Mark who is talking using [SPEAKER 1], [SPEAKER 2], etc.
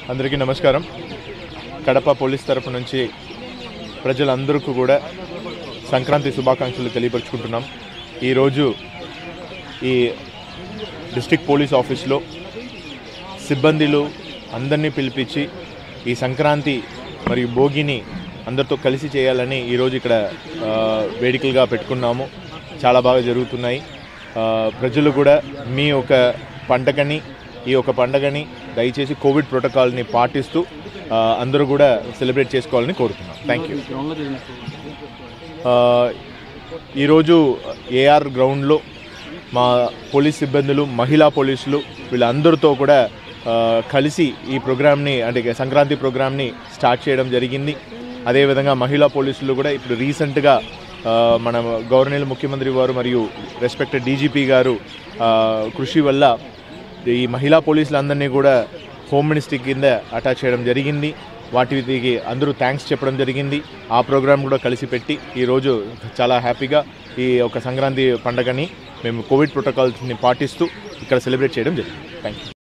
[SPEAKER 1] అందరికీ నమస్కారం కడప పోలీస్ తరపు నుంచి ప్రజలందరికీ కూడా సంక్రాంతి శుభాకాంక్షలు తెలియపరుచుకుంటున్నాం ఈరోజు ఈ డిస్ట్రిక్ట్ పోలీస్ ఆఫీస్లో సిబ్బందిలు అందరినీ పిలిపించి ఈ సంక్రాంతి మరియు భోగిని అందరితో కలిసి చేయాలని ఈరోజు ఇక్కడ ఆ, వేడుకలుగా పెట్టుకున్నాము చాలా బాగా జరుగుతున్నాయి ఆ, ప్రజలు కూడా మీ ఒక పండగని ఈ ఒక పండగని దయచేసి కోవిడ్ ప్రోటోకాల్ని పాటిస్తూ ఆ, అందరూ కూడా సెలబ్రేట్ చేసుకోవాలని కోరుతున్నాం థ్యాంక్ యూ ఆ, ఈరోజు ఏఆర్ గ్రౌండ్లో మా పోలీస్ సిబ్బందులు మహిళా పోలీసులు వీళ్ళందరితో కూడా ఆ, కలిసి ఈ ప్రోగ్రామ్ని అంటే సంక్రాంతి ప్రోగ్రామ్ని స్టార్ట్ చేయడం జరిగింది అదేవిధంగా మహిళా పోలీసులు కూడా ఇప్పుడు రీసెంట్గా ఆ, మన గవర్నర్ ముఖ్యమంత్రి వారు మరియు రెస్పెక్టెడ్ డీజీపీ గారు ఆ, కృషి వల్ల ఈ మహిళా పోలీసులందరినీ కూడా హోమ్ మినిస్ట్రీ కింద అటాచ్ చేయడం జరిగింది వాటికి అందరూ థ్యాంక్స్ చెప్పడం జరిగింది ఆ ప్రోగ్రామ్ కూడా కలిసి పెట్టి ఈరోజు చాలా హ్యాపీగా ఈ ఒక సంక్రాంతి పండగని మేము కోవిడ్ ప్రోటోకాల్స్ని పాటిస్తూ ఇక్కడ సెలబ్రేట్ చేయడం జరిగింది థ్యాంక్ యూ